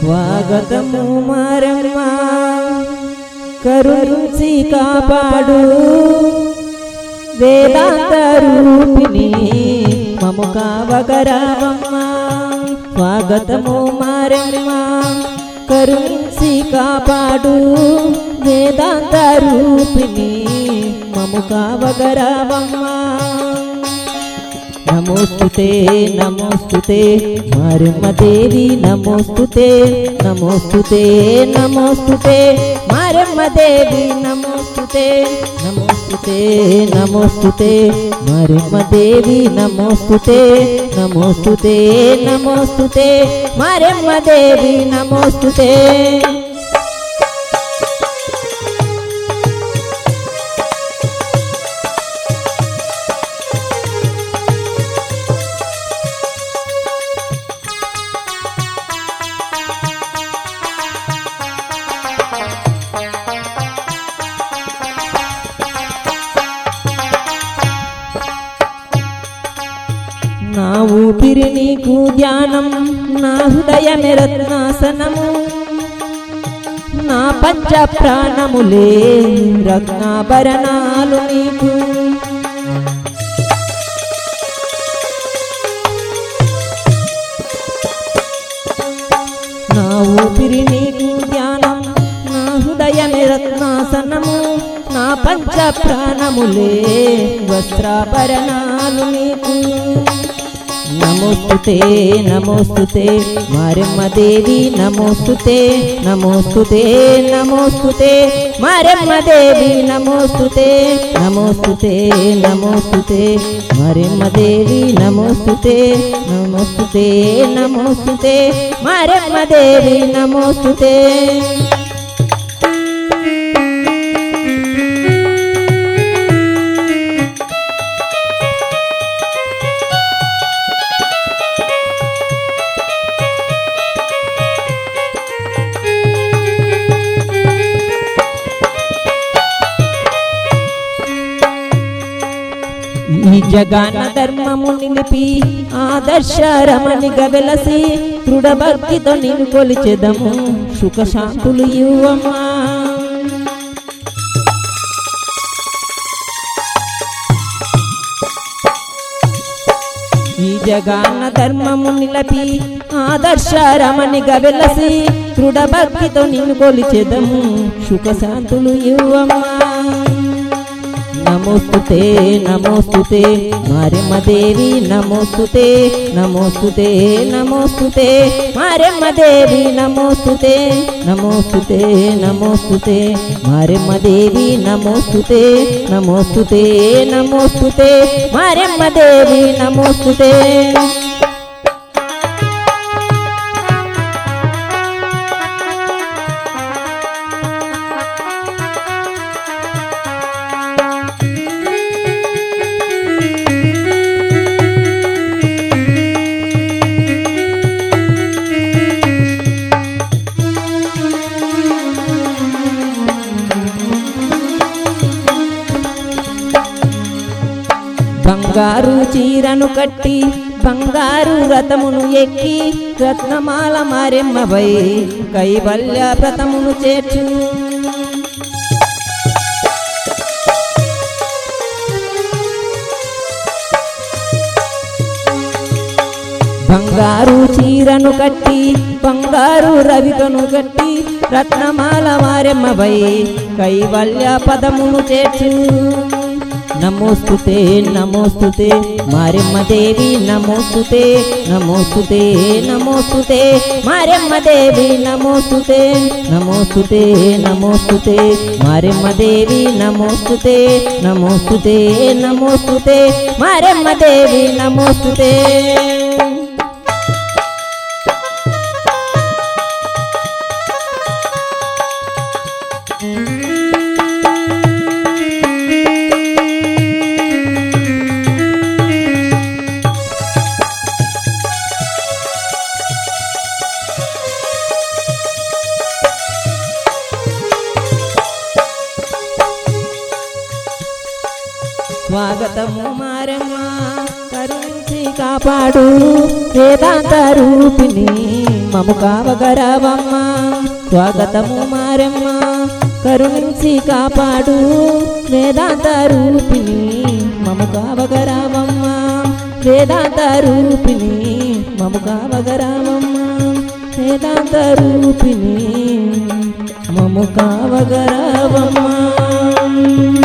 స్వాగతము మారమ్మ కరుణించి కాపాడు వేదాంత రూపిణి మము కావగరామమ్మ స్వాగతము మారమ్మ కరుణించి కాపాడు వేదాంత రూపిణి మము కావగరామమ్మ నమోస్తుతే నమోస్తుతే మారమ్మ దేవి నమోస్తుతే నమోస్తుతే నమోస్తుతే మారమ్మ దేవి నమోస్తుతే నమోస్తుతే నమోస్తుతే మారమ్మ దేవి నమోస్తుతే నమోస్తుతే నమోస్తుతే మారమ్మ దేవి నమోస్తుతే నా ఊపిరి నీకు ధ్యానం నా హృదయమే రత్నాసనము నా పంచ ప్రాణములే రత్నాభరణాలు నీకు నా ఊపిరి నీకు ధ్యానం నా హృదయమే రత్నాసనము నా పంచ ప్రాణములే వస్త్రాభరణాలు నీకు నమోస్తుతే నమోస్తుతే మారమ్మ దేవి నమోస్తుతే నమోస్తుతే నమోస్తుతే మారమ్మ దేవి నమోస్తుతే నమోస్తుతే నమోస్తుతే మారమ్మ దేవి నమోస్తుతే నమోస్తుతే నమోస్తుతే మారమ్మ దేవి నమోస్తుతే ఈ జగాన ధర్మము నిలిపి ఆదర్శ రమణిగా వెలసి దృఢ భక్తితో నిన్ను కొలిచెదము సుఖ శాంతులు ఇవ్వమ్మా ఈ జగాన ధర్మము నిలపి ఆదర్శ రమణిగా వెలసి దృఢ భక్తితో నిన్ను కొలిచెదము సుఖ శాంతులు ఇవ్వమ్మా నమోస్తుతే నమోస్తుతే మారెమ్మ దేవి నమోస్తుతే నమోస్తుతే నమోస్తుతే మారెమ్మ దేవి నమోస్తుతే నమోస్తుతే నమోస్తుతే మారెమ్మ దేవి నమోస్తుతే నమోస్తుతే నమోస్తుతే మారెమ్మ దేవి నమోస్తుతే బంగారు చీరను కట్టి బంగారు రథమును ఎక్కి రత్నమాల మారెమ్మపై కైవల్య వ్రతమును చేర్చు బంగారు చీరను కట్టి బంగారు రవికను కట్టి రత్నమాల మారెమ్మపై కైవల్య పదమును చేర్చు నమోస్తుతే నమోస్తుతే మారెమ్మ దేవి నమోస్తుతే నమోస్తుతే నమోస్తుతే మారెమ్మ దేవి నమోస్తుతే నమోస్తుతే నమోస్తుతే మారెమ్మ దేవి నమోస్తుతే నమోస్తుతే నమోస్తుతే మారెమ్మ దేవి నమోస్తుతే స్వాగతము మారమ్మ కరుణించి కాపాడు వేదాంత రూపిణి మము కావగరావమ్మ స్వాగతము మారెమ్మ కరుణించి కాపాడు వేదాంత రూపిణి మము కావగరావమ్మ వేదాంత రూపిణి మము కావగరావమ్మ వేదాంత రూపిణి మము కావగరావమ్మ